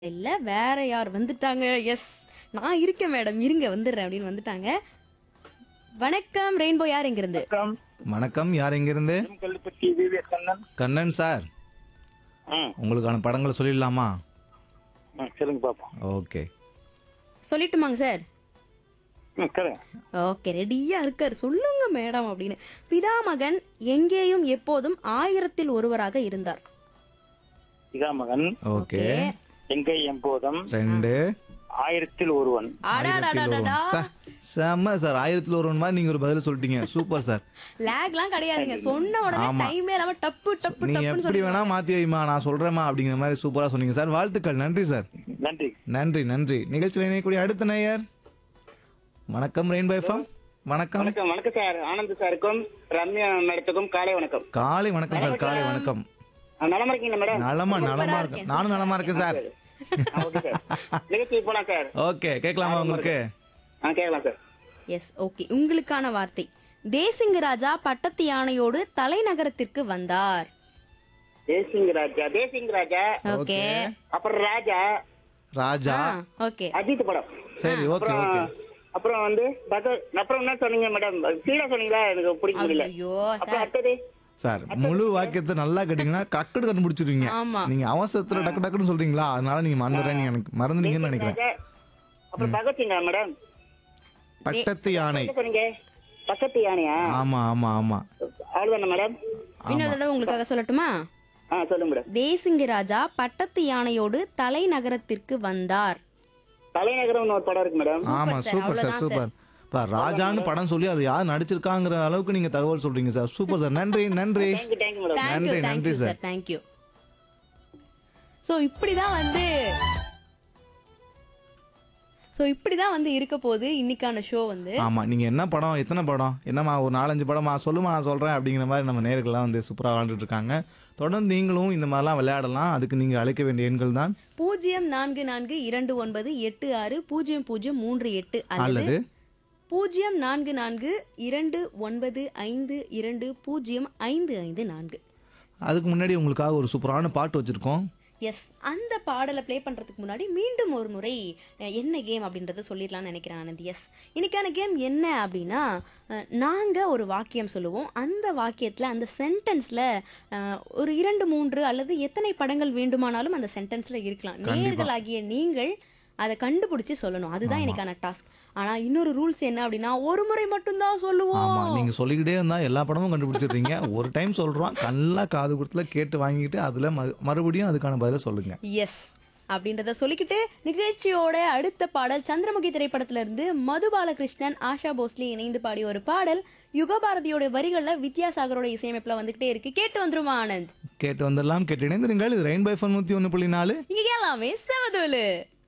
இல்ல வேற யார் வந்துட்டாங்க எஸ் நான் இருக்கேன் மேடம் இருங்க வந்துடுறேன் அப்படின்னு வந்துட்டாங்க வணக்கம் ரெயின்போ யார் இங்க இருந்து வணக்கம் வணக்கம் யார் எங்கிருந்து கல்லுப்பட்டி விவேக் கண்ணன் கண்ணன் சார் ம் உங்களுக்கான படங்களை சொல்லிடலாமா ம், சொல்லுங்க பாப்போம் ஓகே சொல்லட்டுமாங்க சார் ம் சொல்லுங்க ஓகே ரெடியா இருக்காரு சொல்லுங்க மேடம் அப்படின்னு பிதாமகன் எங்கேயும் எப்போதும் ஆயிரத்தில் ஒருவராக இருந்தார் இதாமகன் ஓகே எங்கே எப்போதும் ரெண்டு ஆயிரத்தில் ஒருவன் ஆயிரத்தில் அடாடாடாடா ஒருவன். சார், செம்ம சார் ஆயிரத்தில் ஒருவன் மாதிரி நீங்க ஒரு பதில் சொல்லிட்டீங்க சூப்பர் சார் லேக்லாம் கிடையாதுங்க சொன்ன உடனே ஆமா. டைமே இல்லாம டப்பு டப்பு நீ டப்புன்னு எப்படி சொல்லி வேணா மாத்தி வைமா நான் சொல்றேம்மா அப்படிங்கிற மாதிரி சூப்பரா சொன்னீங்க சார் வாழ்த்துக்கள் நன்றி சார் நன்றி நன்றி நன்றி நிகழ்ச்சியில் இணையக்கூடிய அடுத்த நேயர் வணக்கம் ரெயின்போ எஃப்எம் வணக்கம் வணக்கம் வணக்கம் சார் ஆனந்த் சாருக்கும் ரம்யா மேடத்துக்கும் காலை வணக்கம் காலை வணக்கம் சார் காலை வணக்கம் ஆ, நலமா இருக்கீங்களா மேடம் நலமா நலமா இருக்கேன் நானும் நலமா இருக்கேன் சார் ஆ, ஓகே சார் நிகழ்ச்சி போலாம் சார் ஓகே கேட்கலாமா உங்களுக்கு ஆ கேட்கலாம் சார் எஸ் ஓகே உங்களுக்கான வார்த்தை தேசிங்க ராஜா பட்டத்து யானையோடு தலைநகரத்திற்கு வந்தார் தேசிங் ராஜா தேசிங் ராஜா ஓகே அப்புறம் ராஜா ராஜா ஓகே அஜித் படம் சரி ஓகே அப்புறம் ஓகே அப்புறம் வந்து பகத் அப்புறம் என்ன சொன்னீங்க மேடம் சீடா சொன்னீங்களா எனக்கு பிடிக்க முடியல ஐயோ அப்புறம் அடுத்தது சார் முழு வாக்கியத்தை நல்லா கேட்டீங்கன்னா டக்குனு கண்டுபிடிச்சிருவீங்க ஆமா நீங்க அவசரத்துல டக்கு டக்குன்னு சொல்றீங்களா அதனால நீங்க மறந்துடுறேன் எனக்கு மறந்துட்டீங்கன்னு நினைக்கிறேன் ராஜா அப்புறம் பகத்சிங்கா மேடம் பட்டத்து யானை என்ன சொன்னீங்க பக்கத்து யானையா ஆமா ஆமா ஆமா அவ்வளவுதானே மேடம் இன்னொரு தடவை உங்களுக்காக சொல்லட்டுமா ஆ சொல்லுங்க மேடம் தேசிங்க ராஜா பட்டத்து யானையோடு தலைநகரத்திற்கு வந்தார் தலைநகரம்னு ஒரு படம் இருக்கு மேடம் ஆமா sir, சூப்பர் சார் அவ்வளவுதான் சூப்பர் இப்ப ராஜான்னு படம் சொல்லி அது யார் நடிச்சிருக்காங்கிற அளவுக்கு நீங்க தகவல் சொல்றீங்க சார் சூப்பர் சார் நன்றி நன்றி தேங்க்யூ தேங்க்யூ மேடம் தேங்க்யூ நன்றி, தேங்க்யூ நன்றி, சார் தேங்க்யூ ஸோ இப்படிதான் வந்து ஸோ இப்படிதான் வந்து இருக்க போகுது இன்னைக்கான ஷோ வந்து ஆமா நீங்க என்ன படம் எத்தனை படம் என்னம்மா ஒரு நாலஞ்சு படமா சொல்லுமா நான் சொல்றேன் அப்படிங்கிற மாதிரி நம்ம நேர்கள்லாம் வந்து சூப்பரா விளையாண்டுட்டு இருக்காங்க தொடர்ந்து நீங்களும் இந்த மாதிரிலாம் விளையாடலாம் அதுக்கு நீங்க அழைக்க வேண்டிய எண்கள் தான் பூஜ்ஜியம் நான்கு நான்கு இரண்டு ஒன்பது எட்டு ஆறு பூஜ்ஜியம் பூஜ்ஜியம் மூன்று எட்டு அல்லது அல்லது பூஜ்ஜியம் நான்கு நான்கு இரண்டு ஒன்பது ஐந்து இரண்டு பூஜ்ஜியம் ஐந்து ஐந்து நான்கு அதுக்கு முன்னாடி உங்களுக்காக ஒரு சூப்பரான பாட்டு வச்சிருக்கோம் எஸ் அந்த பாடலை ப்ளே பண்ணுறதுக்கு முன்னாடி மீண்டும் ஒரு முறை அஹ், என்ன கேம் அப்படின்றத சொல்லிடலாம்னு நினைக்கிறேன் ஆனந்த் எஸ் இன்னைக்கான கேம் என்ன அப்படின்னா நாங்கள் ஒரு வாக்கியம் சொல்லுவோம் அந்த வாக்கியத்தில் அந்த சென்டென்ஸில் ஒரு இரண்டு மூன்று அல்லது எத்தனை படங்கள் வேண்டுமானாலும் அந்த சென்டென்ஸில் இருக்கலாம் நேர்களாகிய நீங்கள் அதை கண்டுபிடிச்சு சொல்லணும் அதுதான் எனக்கான டாஸ்க் ஆனால் இன்னொரு ரூல்ஸ் என்ன அப்படின்னா ஒரு முறை மட்டும்தான் சொல்லுவோம் ஆமா நீங்க சொல்லிக்கிட்டே இருந்தா எல்லா படமும் கண்டுபிடிச்சிடுறீங்க ஒரு டைம் சொல்றோம் நல்லா காது கொடுத்துல கேட்டு வாங்கிட்டு அதுல மறு- மறுபடியும் அதுக்கான பதில சொல்லுங்க எஸ் அப்படின்றத சொல்லிக்கிட்டு நிகழ்ச்சியோட அடுத்த பாடல் சந்திரமுகி திரைப்படத்துல இருந்து மது பாலகிருஷ்ணன் ஆஷா போஸ்லி இணைந்து பாடிய ஒரு பாடல் யுகபாரதியோட வரிகள்ல வித்யாசாகரோட இசையமைப்புல வந்துகிட்டே இருக்கு கேட்டு வந்துருமா ஆனந்த் கேட்டு வந்துடலாம் கேட்டு இணைந்திருங்கள் இது ரெயின் பை ஃபன் நூத்தி ஒன்று புள்ளி நாலு இங்க எல்லாமே செவதோலு